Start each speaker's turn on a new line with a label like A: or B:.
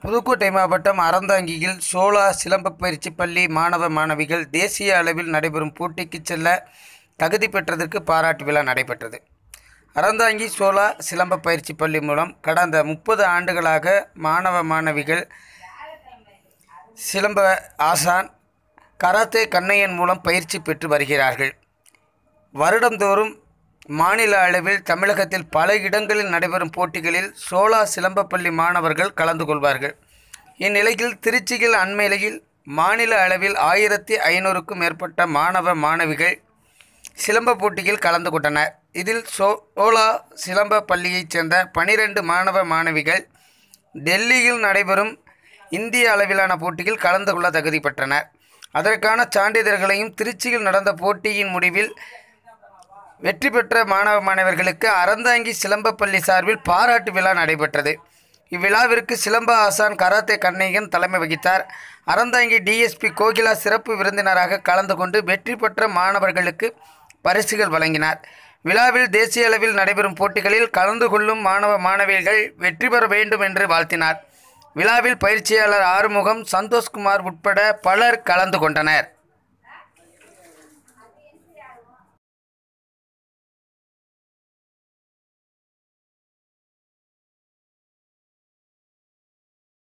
A: புதுக்கோட்டை மாவட்டம் அறந்தாங்கியில் சோலா சிலம்ப பயிற்சி பள்ளி மாணவ மாணவிகள் தேசிய அளவில் நடைபெறும் போட்டிக்கு செல்ல தகுதி பெற்றதற்கு பாராட்டு விழா நடைபெற்றது அறந்தாங்கி சோலா சிலம்ப பயிற்சி பள்ளி மூலம் கடந்த முப்பது ஆண்டுகளாக மாணவ மாணவிகள் சிலம்ப ஆசான் கராத்தே கண்ணையன் மூலம் பயிற்சி பெற்று வருகிறார்கள் வருடந்தோறும் மாநில அளவில் தமிழகத்தில் பல இடங்களில் நடைபெறும் போட்டிகளில் சோலா சிலம்பப்பள்ளி மாணவர்கள் கலந்து கொள்வார்கள் இந்நிலையில் திருச்சியில் அண்மையில் மாநில அளவில் ஆயிரத்தி ஐநூறுக்கும் மேற்பட்ட மாணவ மாணவிகள் சிலம்ப போட்டியில் கலந்து கொண்டனர் இதில் சோலா சிலம்ப பள்ளியைச் சேர்ந்த பனிரெண்டு மாணவ மாணவிகள் டெல்லியில் நடைபெறும் இந்திய அளவிலான போட்டியில் கலந்து கொள்ள தகுதி பெற்றனர் அதற்கான சான்றிதழ்களையும் திருச்சியில் நடந்த போட்டியின் முடிவில் வெற்றி பெற்ற மாணவ மாணவர்களுக்கு அறந்தாங்கி சிலம்பப்பள்ளி சார்பில் பாராட்டு விழா நடைபெற்றது இவ்விழாவிற்கு சிலம்ப ஆசான் கராத்தே கண்ணையன் தலைமை வகித்தார் அறந்தாங்கி டிஎஸ்பி கோகிலா சிறப்பு விருந்தினராக கலந்து கொண்டு வெற்றி பெற்ற மாணவர்களுக்கு பரிசுகள் வழங்கினார் விழாவில் தேசிய அளவில் நடைபெறும் போட்டிகளில் கலந்து கொள்ளும் மாணவ மாணவிகள் வெற்றி பெற வேண்டும் என்று வாழ்த்தினார் விழாவில் பயிற்சியாளர் ஆறுமுகம் சந்தோஷ்குமார் உட்பட பலர் கலந்து கொண்டனர்